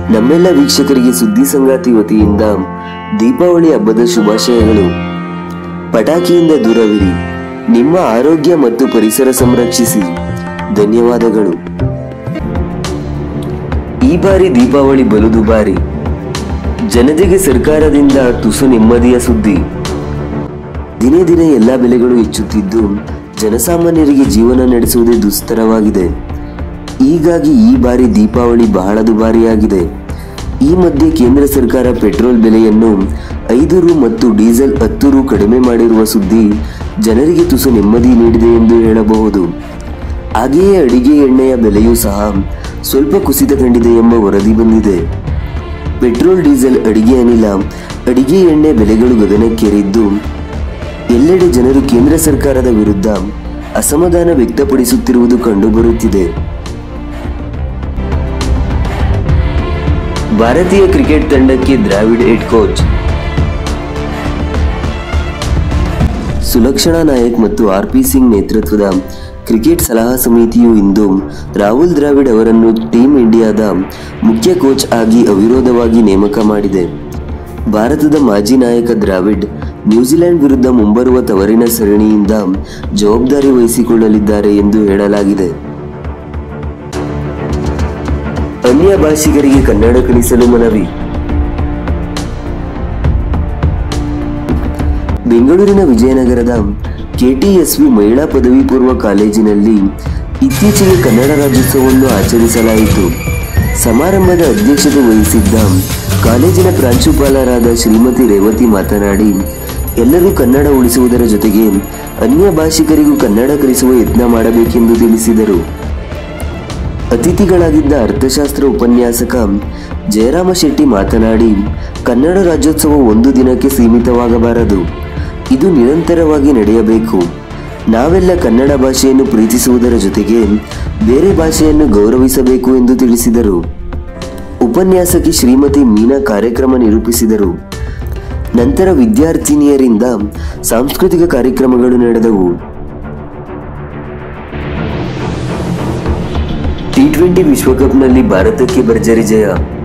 ನಮ್ಮೆಲ್ಲ ವೀಕ್ಷಕರಿಗೆ ಸುದ್ದಿ ಸಂಗಾತಿ ವತಿಯಿಂದ ದೀಪಾವಳಿ ಹಬ್ಬದ ಶುಭಾಶಯಗಳು ಪಟಾಕಿಯಿಂದ ದೂರವಿರಿ ನಿಮ್ಮ ಆರೋಗ್ಯ ಮತ್ತು ಪರಿಸರ ಸಂರಕ್ಷಿಸಿ ಧನ್ಯವಾದಗಳು ಈ ಬಾರಿ ದೀಪಾವಳಿ ಬಲು ದುಬಾರಿ ಜನತೆಗೆ ಸರ್ಕಾರದಿಂದ ತುಸು ನೆಮ್ಮದಿಯ ಸುದ್ದಿ ದಿನೇ ದಿನೇ ಎಲ್ಲ ಬೆಲೆಗಳು ಹೆಚ್ಚುತ್ತಿದ್ದು ಜನಸಾಮಾನ್ಯರಿಗೆ ಜೀವನ ನಡೆಸುವುದೇ ದುಸ್ತರವಾಗಿದೆ ಹೀಗಾಗಿ ಈ ಬಾರಿ ದೀಪಾವಳಿ ಬಹಳ ದುಬಾರಿಯಾಗಿದೆ ಈ ಮಧ್ಯೆ ಕೇಂದ್ರ ಸರ್ಕಾರ ಪೆಟ್ರೋಲ್ ಬೆಲೆಯನ್ನು ಐದು ರು ಮತ್ತು ಡೀಸೆಲ್ ಹತ್ತು ರು ಕಡಿಮೆ ಮಾಡಿರುವ ಸುದ್ದಿ ಜನರಿಗೆ ತುಸು ನೆಮ್ಮದಿ ನೀಡಿದೆ ಎಂದು ಹೇಳಬಹುದು ಹಾಗೆಯೇ ಅಡಿಗೆ ಎಣ್ಣೆಯ ಬೆಲೆಯೂ ಸಹ ಸ್ವಲ್ಪ ಕುಸಿತ ಕಂಡಿದೆ ಎಂಬ ವರದಿ ಬಂದಿದೆ ಪೆಟ್ರೋಲ್ ಡೀಸೆಲ್ ಅಡಿಗೆ ಅನಿಲ ಅಡಿಗೆ ಎಣ್ಣೆ ಬೆಲೆಗಳು ಗಗನಕ್ಕೇರಿದ್ದು ಎಲ್ಲೆಡೆ ಜನರು ಕೇಂದ್ರ ಸರ್ಕಾರದ ವಿರುದ್ಧ ಅಸಮಾಧಾನ ವ್ಯಕ್ತಪಡಿಸುತ್ತಿರುವುದು ಕಂಡುಬರುತ್ತಿದೆ ಭಾರತೀಯ ಕ್ರಿಕೆಟ್ ತಂಡಕ್ಕೆ ದ್ರಾವಿಡ್ ಹೆಡ್ ಕೋಚ್ ಸುಲಕ್ಷಣಾ ನಾಯಕ್ ಮತ್ತು ಆರ್ ಪಿ ಸಿಂಗ್ ನೇತೃತ್ವದ ಕ್ರಿಕೆಟ್ ಸಲಹಾ ಸಮಿತಿಯು ಇಂದು ರಾಹುಲ್ ದ್ರಾವಿಡ್ ಅವರನ್ನು ಟೀಂ ಇಂಡಿಯಾದ ಮುಖ್ಯ ಕೋಚ್ ಆಗಿ ಅವಿರೋಧವಾಗಿ ನೇಮಕ ಮಾಡಿದೆ ಭಾರತದ ಮಾಜಿ ನಾಯಕ ದ್ರಾವಿಡ್ ನ್ಯೂಜಿಲೆಂಡ್ ವಿರುದ್ಧ ಮುಂಬರುವ ತವರಿನ ಸರಣಿಯಿಂದ ಜವಾಬ್ದಾರಿ ವಹಿಸಿಕೊಳ್ಳಲಿದ್ದಾರೆ ಎಂದು ಹೇಳಲಾಗಿದೆ ಅನ್ಯ ಭಾಷಿಗರಿಗೆ ಕನ್ನಡ ಕಲಿಸಲು ಮನವಿ ಬೆಂಗಳೂರಿನ ವಿಜಯನಗರದ ಕೆಟಿಎಸ್ವಿ ಮಹಿಳಾ ಪದವಿ ಪೂರ್ವ ಕಾಲೇಜಿನಲ್ಲಿ ಇತ್ತೀಚೆಗೆ ಕನ್ನಡ ರಾಜ್ಯೋತ್ಸವವನ್ನು ಆಚರಿಸಲಾಯಿತು ಸಮಾರಂಭದ ಅಧ್ಯಕ್ಷತೆ ವಹಿಸಿದ್ದ ಕಾಲೇಜಿನ ಪ್ರಾಂಶುಪಾಲರಾದ ಶ್ರೀಮತಿ ರೇವತಿ ಮಾತನಾಡಿ ಎಲ್ಲರೂ ಕನ್ನಡ ಉಳಿಸುವುದರ ಜೊತೆಗೆ ಅನ್ಯ ಭಾಷಿಕರಿಗೂ ಕನ್ನಡ ಕಲಿಸುವ ಯತ್ನ ಮಾಡಬೇಕೆಂದು ತಿಳಿಸಿದರು ಅತಿಥಿಗಳಾಗಿದ್ದ ಅರ್ಥಶಾಸ್ತ್ರ ಉಪನ್ಯಾಸಕ ಜಯರಾಮ ಶೆಟ್ಟಿ ಮಾತನಾಡಿ ಕನ್ನಡ ರಾಜ್ಯೋತ್ಸವ ಒಂದು ದಿನಕ್ಕೆ ಸೀಮಿತವಾಗಬಾರದು ಇದು ನಿರಂತರವಾಗಿ ನಡೆಯಬೇಕು ನಾವೆಲ್ಲ ಕನ್ನಡ ಭಾಷೆಯನ್ನು ಪ್ರೀತಿಸುವುದರ ಜೊತೆಗೆ ಬೇರೆ ಭಾಷೆಯನ್ನು ಗೌರವಿಸಬೇಕು ಎಂದು ತಿಳಿಸಿದರು ಉಪನ್ಯಾಸಕಿ ಶ್ರೀಮತಿ ಮೀನಾ ಕಾರ್ಯಕ್ರಮ ನಿರೂಪಿಸಿದರು ನಂತರ ವಿದ್ಯಾರ್ಥಿನಿಯರಿಂದ ಸಾಂಸ್ಕೃತಿಕ ಕಾರ್ಯಕ್ರಮಗಳು ನಡೆದವು ಟಿ ಟ್ವೆಂಟಿ ವಿಶ್ವಕಪ್ನಲ್ಲಿ ಭಾರತಕ್ಕೆ ಭರ್ಜರಿ ಜಯ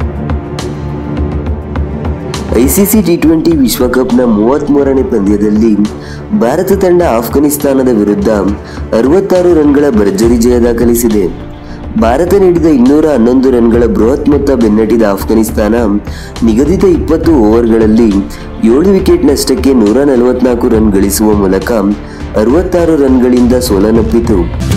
ಐಸಿಸಿ ಟಿ ಟ್ವೆಂಟಿ ವಿಶ್ವಕಪ್ನ ಮೂವತ್ಮೂರನೇ ಪಂದ್ಯದಲ್ಲಿ ಭಾರತ ತಂಡ ಆಫ್ಘನಿಸ್ತಾನದ ವಿರುದ್ಧ ಅರವತ್ತಾರು ರನ್ಗಳ ಭರ್ಜರಿ ಜಯ ದಾಖಲಿಸಿದೆ ಭಾರತ ನೀಡಿದ ಇನ್ನೂರ ಹನ್ನೊಂದು ರನ್ಗಳ ಬೃಹತ್ ಮೊತ್ತ ಬೆನ್ನಟ್ಟಿದ ಆಫ್ಘನಿಸ್ತಾನ ನಿಗದಿತ ಇಪ್ಪತ್ತು ಓವರ್ಗಳಲ್ಲಿ ಏಳು ವಿಕೆಟ್ ನಷ್ಟಕ್ಕೆ ನೂರ ನಲವತ್ನಾಲ್ಕು ರನ್ ಗಳಿಸುವ ಮೂಲಕ ಅರವತ್ತಾರು ರನ್ಗಳಿಂದ ಸೋಲನ್ನಪ್ಪಿತು